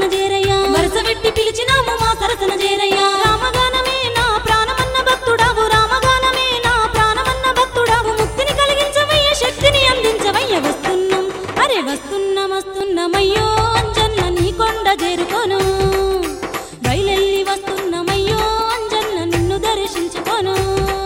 సరసన చేరయ్యా వరుస పెట్టి పిలిచినాము మా సరసన చేరయ్యా రామగానమే నా ప్రాణమన్న భక్తుడావు రామగానమే నా ప్రాణమన్న భక్తుడావు ముక్తిని కలిగించవయ్య శక్తిని అందించవయ్య వస్తున్నాం అరే వస్తున్నాం వస్తున్నామయ్యో అంజన్న నీ కొండ చేరుకోను బయలెల్లి వస్తున్నామయ్యో అంజన్న నిన్ను దర్శించుకోను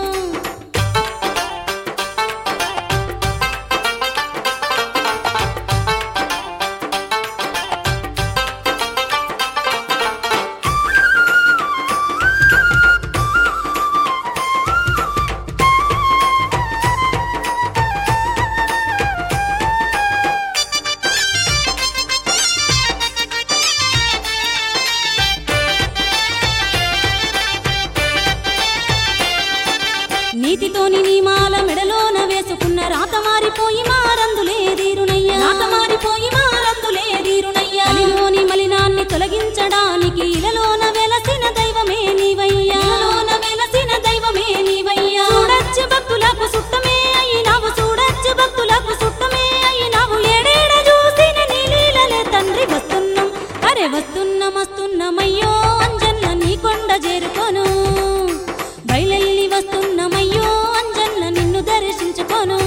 నీతితోని నీ మాల మెడలోన వేసుకున్న రాత మారిపోయి మారందులేదీరునయ్యా రాత మారిపోయి మారందులేదీరునయ్యా కలిలోని మలినాన్ని తొలగించడానికి ఇలలోన వెలసిన దైవమే నీవయ్యా ఇలలోన వెలసిన దైవమే నీవయ్యా చూడచ్చు భక్తులకు సుట్టమే అయినావు చూడచ్చు భక్తులకు సుట్టమే అయినావు ఏడేడ చూసిన నీ లీలలే తండ్రి వస్తున్నాం అరే వస్తున్నాం వస్తున్నామయ్యో అంజన్న నీ కొండ చేరుకోను బయలెల్లి వస్తున్నామయ్యో అంజన్న నిన్ను దర్శించుకోను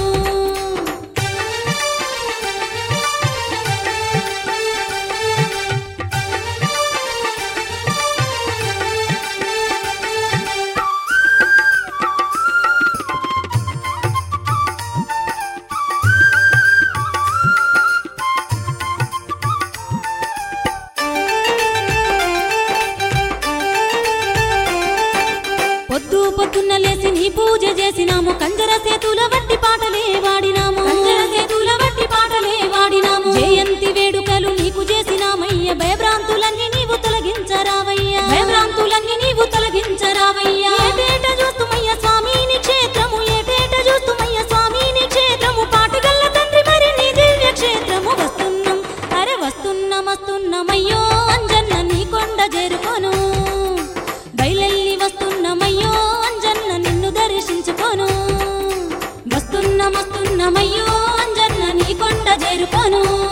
పొద్దు పొద్దున్న లేసి నీ పూజ చేసినాము కంజర సేతుల వట్టి పాటలే వాడినాము కంజర సేతుల వట్టి పాటలే వాడినాము జయంతి వేడుకలు నీకు చేసినామయ్య భయభ్రాంతులన్నీ నీవు తొలగించరావయ్యా భయభ్రాంతులన్నీ నీవు తొలగించరావయ్యా ఏటేట చూస్తుమయ్య స్వామిని క్షేత్రము ఏటేట చూస్తుమయ్య స్వామిని క్షేత్రము పాటగల్ల తండ్రి మరి నీ దివ్య క్షేత్రము వస్తున్నాం అరే వస్తున్నాం వస్తున్నామయ్యో అంజన్న నీ కొండ చేరుకోను బయలెల్లి వస్తున్నామయ్యో అంజన్న నిన్ను దర్శించుకోను వస్తున్నాం వస్తున్నామయ్యో అంజన్న నీ కొండ చేరుకోను